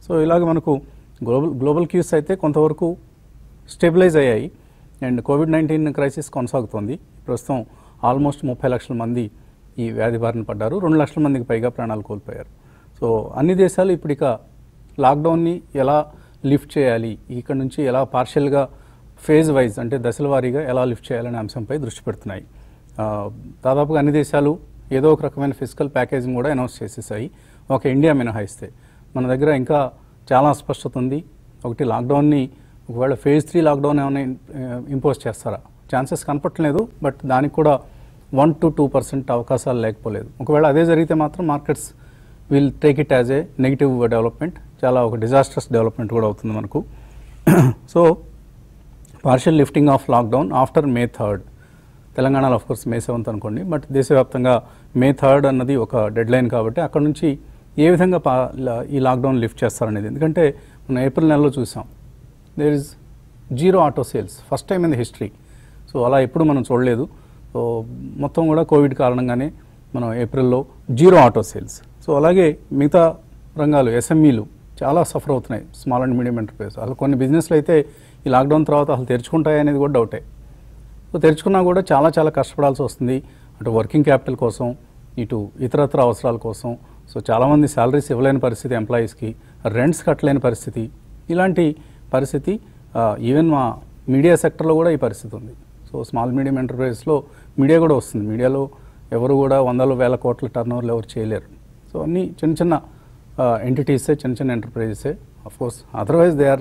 so ఇలాగ మనకు global global cues అయితే కొంతవరకు స్టెబిలైజ్ అయ్యాయి అండ్ కోవిడ్ నైన్టీన్ క్రైసిస్ కొనసాగుతోంది ప్రస్తుతం ఆల్మోస్ట్ ముప్పై లక్షల మంది ఈ వ్యాధి బారిన పడ్డారు రెండు లక్షల మందికి పైగా ప్రాణాలు కోల్పోయారు సో అన్ని దేశాలు ఇప్పుడు ఇక లాక్డౌన్ని ఎలా లిఫ్ట్ చేయాలి ఇక్కడ నుంచి ఎలా పార్షియల్గా ఫేజ్ వైజ్ అంటే దశల వారీగా ఎలా లిఫ్ట్ చేయాలనే అంశంపై దృష్టి పెడుతున్నాయి ఆ, దాదాపుగా అన్ని దేశాలు ఏదో ఒక రకమైన ఫిజికల్ ప్యాకేజింగ్ కూడా అనౌన్స్ చేసేసాయి ఒక ఇండియా మినహాయిస్తే మన దగ్గర ఇంకా చాలా అస్పష్టత ఉంది ఒకటి లాక్డౌన్ని ఒకవేళ ఫేజ్ త్రీ లాక్డౌన్ ఏమైనా ఇంపోజ్ చేస్తారా ఛాన్సెస్ కనపట్లేదు బట్ దానికి కూడా వన్ టు టూ పర్సెంట్ అవకాశాలు లేకపోలేదు ఒకవేళ అదే జరిగితే మాత్రం markets will take it as a negative development చాలా ఒక డిజాస్టర్స్ డెవలప్మెంట్ కూడా అవుతుంది మనకు so partial lifting of lockdown after May third తెలంగాణలో ఆఫ్ కోర్స్ మే సెవెంత్ అనుకోండి బట్ దేశవ్యాప్తంగా మే థర్డ్ అన్నది ఒక డెడ్ లైన్ కాబట్టి అక్కడ నుంచి ఏ విధంగా పా లా- ఈ లాక్డౌన్ లిఫ్ట్ చేస్తారనేది ఎందుకంటే మనం ఏప్రిల్ నెలలో చూసాం there is zero auto sales first time in the history so అలా ఎప్పుడు మనం చూడలేదు సో మొత్తం కూడా కోవిడ్ కారణంగానే మనం ఏప్రిల్లో జీరో ఆటో సేల్స్ సో అలాగే మిగతా రంగాలు ఎస్ఎంఈలు చాలా సఫర్ అవుతున్నాయి స్మాల్ అండ్ మీడియం ఎంటర్ప్రైజ్ అసలు కొన్ని బిజినెస్లు అయితే ఈ లాక్డౌన్ తర్వాత అసలు తెరుచుకుంటాయి అనేది కూడా డౌటే సో తెరుచుకున్నా కూడా చాలా చాలా కష్టపడాల్సి వస్తుంది అటు వర్కింగ్ క్యాపిటల్ కోసం ఇటు ఇతరత్ర అవసరాల కోసం సో చాలామంది శాలరీస్ ఇవ్వలేని పరిస్థితి ఎంప్లాయీస్కి రెంట్స్ కట్టలేని పరిస్థితి ఇలాంటి పరిస్థితి ఈవెన్ మా మీడియా సెక్టర్లో కూడా ఈ పరిస్థితి ఉంది సో స్మాల్ మీడియం ఎంటర్ప్రైజెస్లో మీడియా కూడా వస్తుంది మీడియాలో ఎవరు కూడా వందల వేల కోట్ల టర్న్ ఓవర్లు ఎవరు చేయలేరు సో అన్ని చిన్న చిన్న ఎంటిటీసే చిన్న చిన్న ఎంటర్ప్రైజెసే of course otherwise they are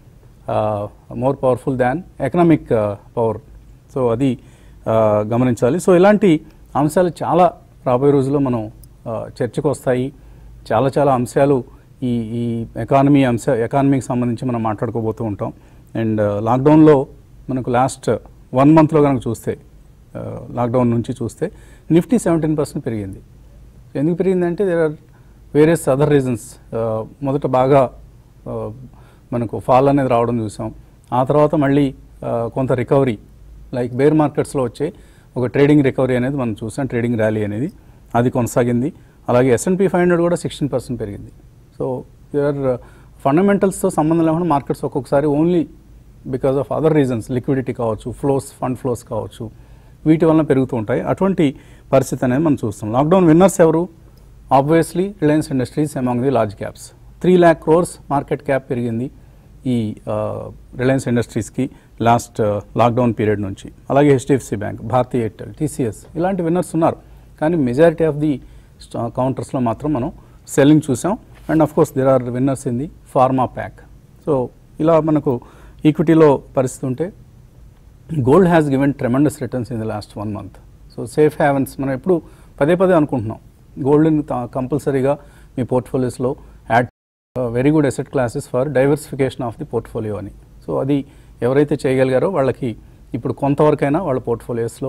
more powerful than economic power so అది uh, గమనించాలి సో ఇలాంటి అంశాలు చాలా రాబోయే రోజుల్లో మనం uh, చర్చకు వస్తాయి చాలా చాలా అంశాలు ఈ ఈ ఎకానమీ అంశ ఎకానమీకి సంబంధించి మనం మాట్లాడుకోబోతూ ఉంటాం అండ్ లాక్డౌన్లో మనకు లాస్ట్ వన్ మంత్లో కనుక చూస్తే లాక్డౌన్ నుంచి చూస్తే నిఫ్టీ సెవెంటీన్ పర్సెంట్ పెరిగింది ఎందుకు పెరిగిందంటే there are various other reasons మొదట బాగా ఆ, మనకు ఫాల్ అనేది రావడం చూసాం ఆ తర్వాత మళ్ళీ ఆ, కొంత రికవరీ లైక్ బేర్ మార్కెట్స్లో వచ్చే ఒక ట్రేడింగ్ రికవరీ అనేది మనం చూసాం ట్రేడింగ్ ర్యాలీ అనేది అది కొనసాగింది అలాగే ఎస్ఎన్పి ఫైవ్ హండ్రెడ్ కూడా సిక్స్టీన్ పర్సెంట్ పెరిగింది సో దేర్ ఆర్ ఫండమెంటల్స్తో సంబంధం లేకుండా మార్కెట్స్ ఒక్కొక్కసారి only because of other reasons liquidity కావచ్చు ఫ్లోస్ ఫండ్ ఫ్లోస్ కావచ్చు వీటి వలన పెరుగుతూ ఉంటాయి అటువంటి పరిస్థితి అనేది మనం చూస్తాం లాక్డౌన్ విన్నర్స్ ఎవరు obviously Reliance industries among the large caps three lakh crores market cap పెరిగింది ఈ రిలయన్స్ ఇండస్ట్రీస్కి లాస్ట్ లాక్డౌన్ పీరియడ్ నుంచి అలాగే HDFC bank Bharti Airtel TCS ఇలాంటి విన్నర్స్ ఉన్నారు కానీ మెజారిటీ ఆఫ్ ది కౌంటర్స్లో మాత్రం మనం సెల్లింగ్ చూసాం and of course there are winners in the pharma pack so ఇలా మనకు ఈక్విటీలో పరిస్థితి ఉంటే gold has given tremendous returns in the last one month so safe havens మనం ఎప్పుడు పదే పదే అనుకుంటున్నాం గోల్డ్ని కంపల్సరీగా మీ పోర్ట్ఫోలియోస్లో add very good asset classes for diversification of the portfolio అని సో అది ఎవరైతే చేయగలిగారో వాళ్ళకి ఇప్పుడు కొంతవరకైనా వాళ్ళ పోర్ట్ఫోలియోస్లో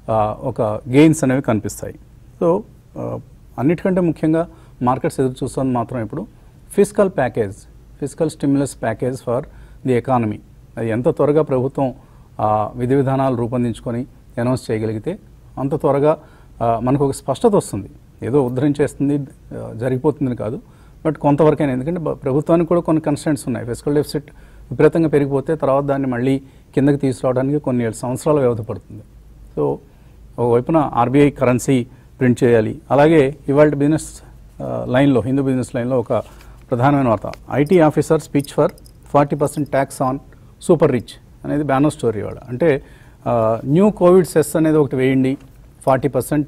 ఒక గెయిన్స్ అనేవి కనిపిస్తాయి సో అన్నిటికంటే ముఖ్యంగా మార్కెట్స్ ఎదురు చూస్తుంది మాత్రం ఇప్పుడు physical package physical stimulus package for the economy అది ఎంత త్వరగా ప్రభుత్వం ఆ, విధి విధానాలు రూపొందించుకొని అనౌన్స్ చేయగలిగితే అంత త్వరగా ఆ, మనకు ఒక స్పష్టత వస్తుంది ఏదో ఉద్ధరించేస్తుంది ఆ, జరిగిపోతుందని కాదు బట్ కొంతవరకైనా ఎందుకంటే బ- ప్రభుత్వానికి కూడా కొన్ని కన్స్టెంట్స్ ఉన్నాయి ఫిజికల్ డెఫిసిట్ విపరీతంగా పెరిగిపోతే తర్వాత దాన్ని మళ్ళీ కిందకి తీసుకురావడానికి కొన్ని ఏడు సంవత్సరాల వ్యవధి పడుతుంది సో ఒకవైపున ఆర్బీఐ కరెన్సీ ప్రింట్ చేయాలి అలాగే ఇవాళ బిజినెస్ ఆ, లైన్లో హిందూ బిజినెస్ లైన్లో ఒక ప్రధానమైన వార్త IT officer speech for forty percent tax on super rich అనేది బ్యానర్ స్టోరీ ఇవాళ అంటే న్యూ కోవిడ్ సెస్ అనేది ఒకటి వేయండి ఫార్టీ పర్సెంట్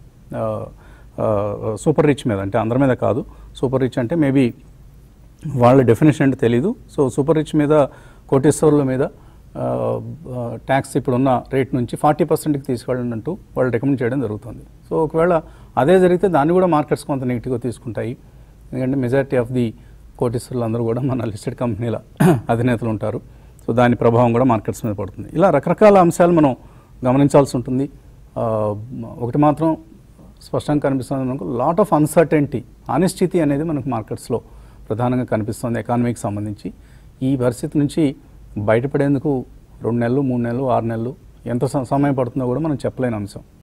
సూపర్ రిచ్ మీద అంటే అందరి మీద కాదు సూపర్ రిచ్ అంటే మేబీ వాళ్ళ డెఫినేషన్ అంటే తెలీదు సో సూపర్ రిచ్ మీద కోటేశ్వర్ల మీద ట్యాక్స్ ఇప్పుడున్న రేట్ నుంచి ఫార్టీ పర్సెంట్కి తీసుకెళ్ళండి అంటూ వాళ్ళు రికమెండ్ చేయడం జరుగుతుంది సో ఒకవేళ అదే జరిగితే దాన్ని కూడా మార్కెట్స్ కొంత నెగిటివ్గా తీసుకుంటాయి ఎందుకంటే మెజారిటీ ఆఫ్ ది కోటేశ్వర్లు అందరూ కూడా మన లిస్టెడ్ కంపెనీల అధినేతలు ఉంటారు సో దాని ప్రభావం కూడా మార్కెట్స్ మీద పడుతుంది ఇలా రకరకాల అంశాలు మనం గమనించాల్సి ఉంటుంది ఆ, ఒకటి మాత్రం స్పష్టంగా కనిపిస్తుంది మనకు లాట్ ఆఫ్ అన్సర్టెంటీ అనిశ్చితి అనేది మనకు మార్కెట్స్లో ప్రధానంగా కనిపిస్తుంది ఎకానమీకి సంబంధించి ఈ పరిస్థితి నుంచి బయటపడేందుకు రెండు నెలలు మూడు నెలలు ఆరు నెలలు ఎంత స- సమయం పడుతుందో కూడా మనం చెప్పలేని అంశం